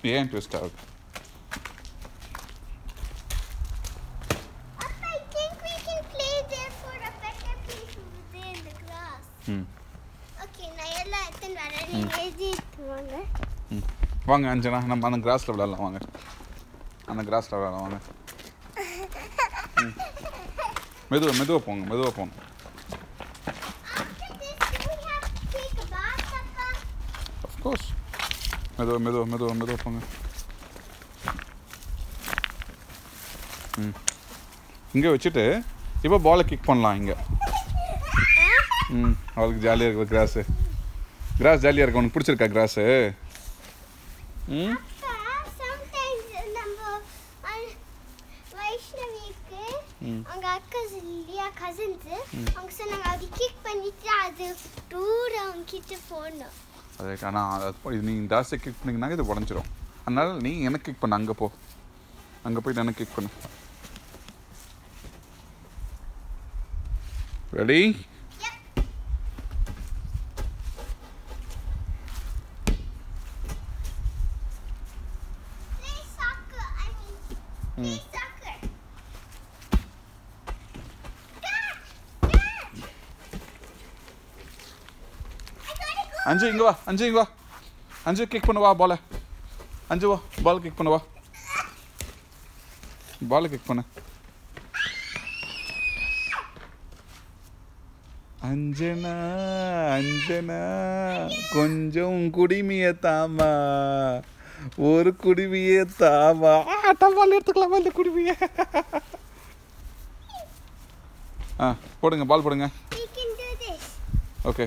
ஏன் ட்விஸ்ட் ஆகுது Papa, I think we can play there for a better place over there in the grass. ம் Okay, நான் எல்லாம் எடுத்துன்னு வரேன் நீங்க எழுதிட்டு வாங்க ம் வாங்க அஞ்சனா நம்ம அந்த கிராஸில் விளையாடலாம் வாங்க அந்த கிராஸில் விளையாடலாம் வாங்க ம் மெதுவாக மெதுவாக போங்க மெதுவாக போங்க After this, do we have to take a bath, Papa? Of course மெதுவாக மெதுவாக மெதுவாக மெதுவாக போங்க ம் இங்கே வச்சுட்டு இப்போ பாலை கிக் பண்ணலாம் இங்கே ம் அவளுக்கு ஜாலியாக இருக்குது கிராஸு கிராஸ் ஜாலியாக இருக்கு உனக்கு பிடிச்சிருக்கா கிராஸு ம் Papa, sometimes நம்ம அஹ், வைஷ்ணவிக்கு ம். அவங்க அக்காஸ் இல்லையா கசின்ஸ் அவங்க சொன்னாங்க அப்படி கிக் பண்ணிட்டு அது தூரம் அவங்க கிட்ட போகணும் அது ஆனால் அது இது நீங்கள் ஜாஸ்தியாக கிக் பண்ணிங்கனாக்க இது உடஞ்சிரும் அதனால நீ எனக்கு கிக் பண்ணு அங்கே போ அங்கே போயிட்டு எனக்கு கிக் பண்ணு ready Play soccer, I mean, play ம் soccer. Dad! Dad! I gotta go. அஞ்சு இங்கே வா அஞ்சு இங்கே வா அஞ்சு கிக் பண்ணு வா பாலை அஞ்சு வா பால் கிக் பண்ணு வா பாலை கிக் பண்ணு அஞ்சனா அஞ்சனா கொஞ்சம் குடிமிய தாமா ஒரு குடிமிய தாமா டவால் எடுத்துக்கலாமா இந்த குடிமிய ஆ போடுங்க பால் போடுங்க We can do this. Okay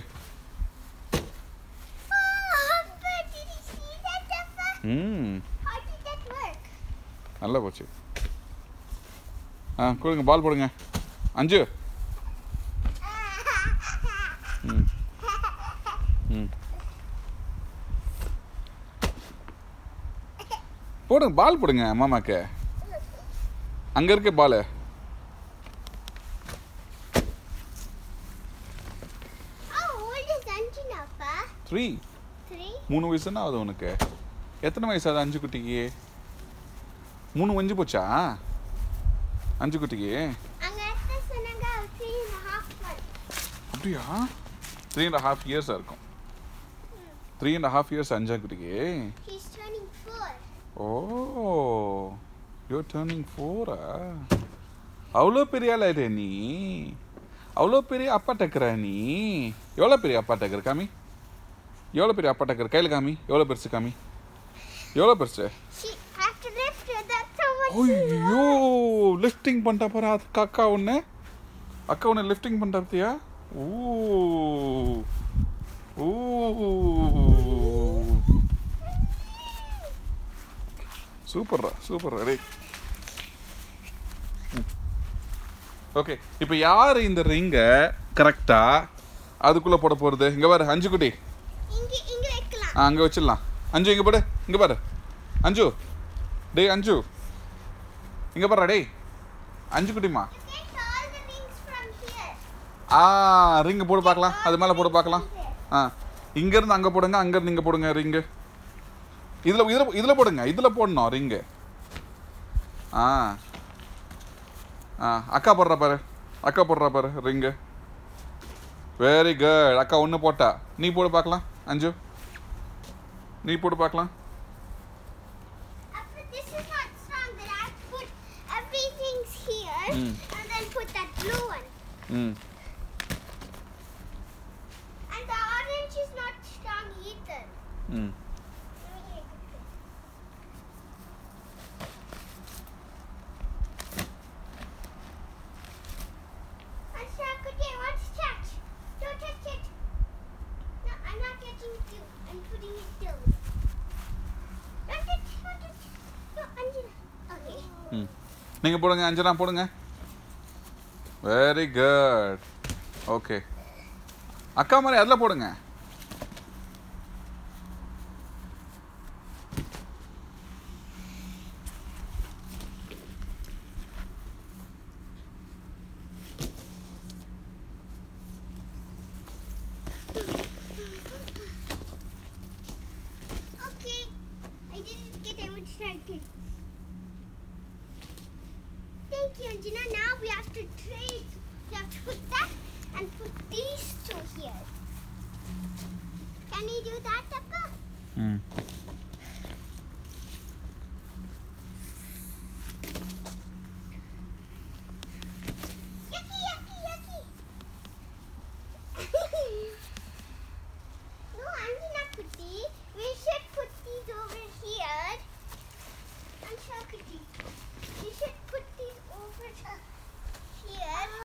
Oh, but did you see that, Papa? ம் How did that work? நல்லா போச்சு ஆ கொடுங்க பால் போடுங்க அஞ்சு ம் ம் போடுங்க பால் போடுங்க மாமாக்கு அங்கே இருக்க ball How old is Anjana, Papa? Three Three? மூணு வயசுன்னா ஆகுது உனக்கு எத்தனை வயசு ஆகுது அஞ்சு குட்டிக்கு மூணு வஞ்சு போச்சா அஞ்சு குட்டிக்கு அங்க அத்தை சொன்னாங்க three and a half months. அப்படியா த்ரீ அண்ட் ஹாஃப் இயர்ஸாக இருக்கும் த்ரீ அண்ட் ஹாஃப் இயர்ஸ் அஞ்சா குட்டிக்கு He's turning four. Oh you turning ஃபோரா அவ்வளோ பெரிய ஆள் ஆயிட்டே நீ அவ்வளோ பெரிய அப்பா டக்கரா நீ எவ்வளோ பெரிய அப்பா டக்கர் காமி எவ்வளோ பெரிய அப்பா டக்கர் கையில் காமி எவ்வளோ பெருசு காமி எவ்வளோ பெருசு She have to lift her. That's how much. ஐயோ லிஃப்டிங் பண்ணிட்டா பாரு அது அக்கா ஒன்று அக்கா ஒன்று லிஃப்டிங் பண்ணிட்டா பார்த்தியா ஓ ஓ சூப்பர்ரா சூப்பர் ரெடி ஓகே இப்போ யார் இந்த ரிங்கை கரெக்டாக அதுக்குள்ளே போட போகிறது இங்கே பாரு அஞ்சு குட்டி இங்க இங்க வைக்கலாம். ஆ அங்கே வச்சிடலாம் அஞ்சு இங்கே போடு இங்கே பாரு அஞ்சு டேய் அஞ்சு இங்கே பாரு டேய் அஞ்சு குட்டிமா You get all the rings from here. ஆ ரிங்கு போட்டு பார்க்கலாம் அது மேலே போட்டு பார்க்கலாம் ஆ இங்கேருந்து அங்கே போடுங்க அங்கேருந்து இங்கே போடுங்க ரிங்கு இதில் இதில் இதில் போடுங்க இதில் போடணும் ரிங்கு ஆ ஆ அக்கா போடுறா பாரு அக்கா போடுறா பாரு ரிங்கு வெரி குட் அக்கா ஒன்று போட்டா நீ போடு பார்க்கலாம் அஞ்சு நீ போட்டு பார்க்கலாம் Uh, But this is not strong. Then I have to put everything's here Mm. and then put that blue one. ம் And the orange is not strong either. ம் Asha, could you want to touch? Don't touch it. No, I'm not touching it too. I'm putting it down. Don't touch, don't touch. No, Anjana. Okay. ம் நீங்கள் போடுங்க அஞ்சனா போடுங்க very good okay அக்கா மாதிரி அதில் போடுங்க Okay. I didn't get Anjana, now we have to trade. We have to put that and put these two here. Can we do that, Papa? ம் Yucky, yucky, yucky. no, Anjana Kuti, we should put these over here. And Shakuti, we should put these over here.